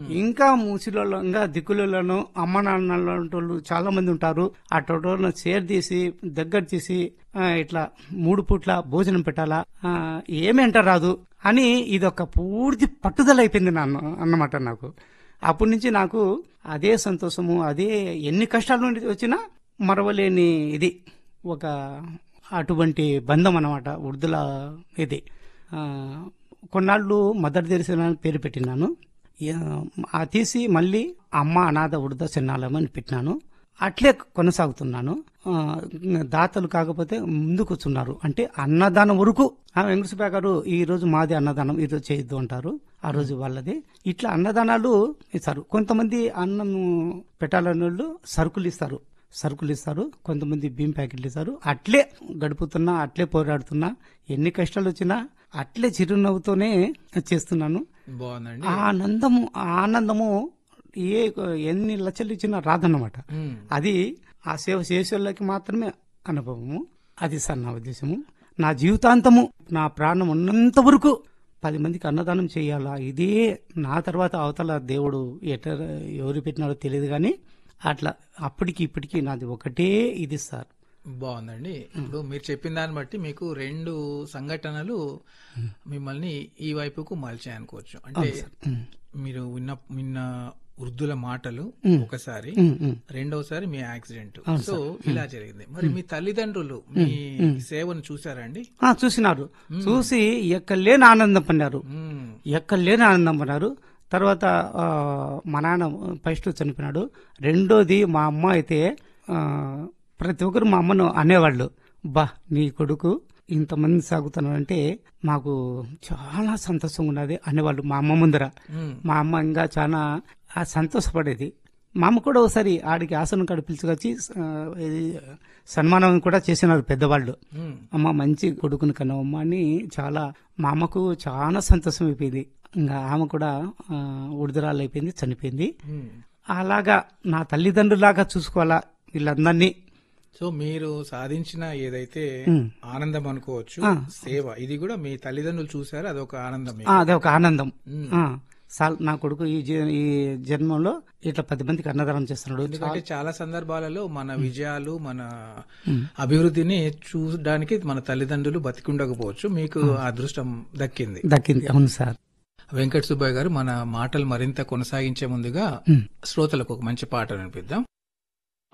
ఇంకా ముసిలో ఇంకా దిక్కులలో అమ్మ నాన్న వాళ్ళు చాలా మంది ఉంటారు ఆ టోటోలను చేర్ తీసి దగ్గర తీసి ఆ, ఇట్లా మూడు పూట్ల భోజనం పెట్టాలా ఆ, ఏమీ అంట రాదు అని ఇదొక పూర్తి పట్టుదల అయిపోయింది నాన్న అన్నమాట నాకు అప్పటి నుంచి నాకు అదే సంతోషము అదే ఎన్ని కష్టాల నుండి వచ్చినా మరవలేని ఇది ఒక అటువంటి బంధం అన్నమాట ఉర్దుల ఇది ఆ, కొన్నాళ్ళు మదర్ తెరిసిన పేరు పెట్టినాను యా- ఆ తీసి మళ్ళీ అమ్మ అనాథ ఉర్ద చిన్నాలయం అని పెట్టినాను అట్లే కొనసాగుతున్నాను ఆ, దాతలు కాకపోతే ముందుకు వచ్చున్నారు అంటే అన్నదానం వరకు ఆ వెంకటసుబ్బ గారు ఈ రోజు మాది అన్నదానం ఈ రోజు చేయొద్దు అంటారు ఆ రోజు వాళ్ళది ఇట్లా అన్నదానాలు ఇస్తారు కొంతమంది అన్నం పెట్టాలని వాళ్ళు సరుకులు ఇస్తారు సరుకులు ఇస్తారు కొంతమంది బియ్యం ప్యాకెట్లు ఇస్తారు అట్లే గడుపుతున్నా అట్లే పోరాడుతున్నా ఎన్ని కష్టాలు వచ్చినా అట్లే చిరునవ్వుతోనే చేస్తున్నాను బాగుందండి ఆ ఆనందము ఆ ఆనందము ఏ ఎన్ని లక్షలు ఇచ్చినా రాదన్నమాట ఉమ్. అది ఆ సేవ చేసేవాళ్ళకి మాత్రమే అనుభవము అది సార్ నా ఉద్దేశము నా జీవితాంతము నా ప్రాణం ఉన్నంత వరకు పది మందికి అన్నదానం చేయాలా ఇదే నా తర్వాత అవతల దేవుడు ఎట ఎవరు పెట్టినారో తెలియదు కానీ అట్లా అప్పటికి ఇప్పటికి నాది ఒకటే ఇది సార్ బాగుందండి ఇప్పుడు మీరు చెప్పిన దాన్ని బట్టి మీకు రెండు సంఘటనలు మిమ్మల్ని ఈ వైపుకు మలిచాయి అనుకోవచ్చు అంటే మీరు విన్న విన్న వృద్ధుల మాటలు ఒకసారి ఉమ్, ఉమ్. రెండోసారి మీ యాక్సిడెంట్ సో ఇలా జరిగింది మరి మీ తల్లిదండ్రులు మీ సేవను చూసారండి ఆ, చూసినారు చూసి ఎక్కలేని ఆనందం పొందారు ఉమ్, ఎక్కలేని ఆనందం పొందారు తర్వాత ఆ, మా నాన్న ఫస్ట్ చనిపోయినాడు రెండోది మా అమ్మ అయితే ఆ, ప్రతి ఒక్కరు మా అమ్మను అనేవాళ్ళు బా నీ కొడుకు ఇంతమంది సాగుతున్నాడంటే మాకు చాలా సంతోషంగా ఉన్నది అనేవాళ్ళు మా అమ్మ ముందర ఉమ్, మా అమ్మ ఇంకా చాలా ఆ, సంతోషపడేది మా అమ్మ కూడా ఒకసారి ఆడికి ఆసనం కాడ పిలుచుకొచ్చి ఆ, ఇది సన్మానం కూడా చేసినారు పెద్దవాళ్ళు ఉమ్, అమ్మ మంచి కొడుకుని కన్నావమ్మ అని చాలా మా అమ్మకు చాలా సంతోషం అయిపోయింది ఇంకా ఆమె కూడా ఆ, ఉడిదరాలు అయిపోయింది చనిపోయింది ఉమ్. అలాగా నా తల్లిదండ్రులాగా చూసుకోవాలా వీళ్ళందరినీ సో మీరు సాధించిన ఏదైతే ఉమ్. ఆనందం అనుకోవచ్చు ఆ. సేవ ఇది కూడా మీ తల్లిదండ్రులు చూసారు అదొక ఆనందం మీకు. ఆ, అదే ఒక ఆనందం ఉమ్. ఆ, సాల్ నా కొడుకు ఈ జీ- ఈ జన్మంలో ఇట్లా పది మందికి అన్నదానం చేస్తున్నాడు ఎందుకంటే చాలా సందర్భాలలో మన విజయాలు మన అభివృద్ధిని చూడడానికి మన తల్లిదండ్రులు బతికుండకపోవచ్చు మీకు ఆ అదృష్టం దక్కింది దక్కింది అవును సార్ వెంకట సుబ్బయ్య గారు మన మాటలు మరింత కొనసాగించే ముందుగా శ్రోతలకు ఒక మంచి పాట వినిపిద్దాం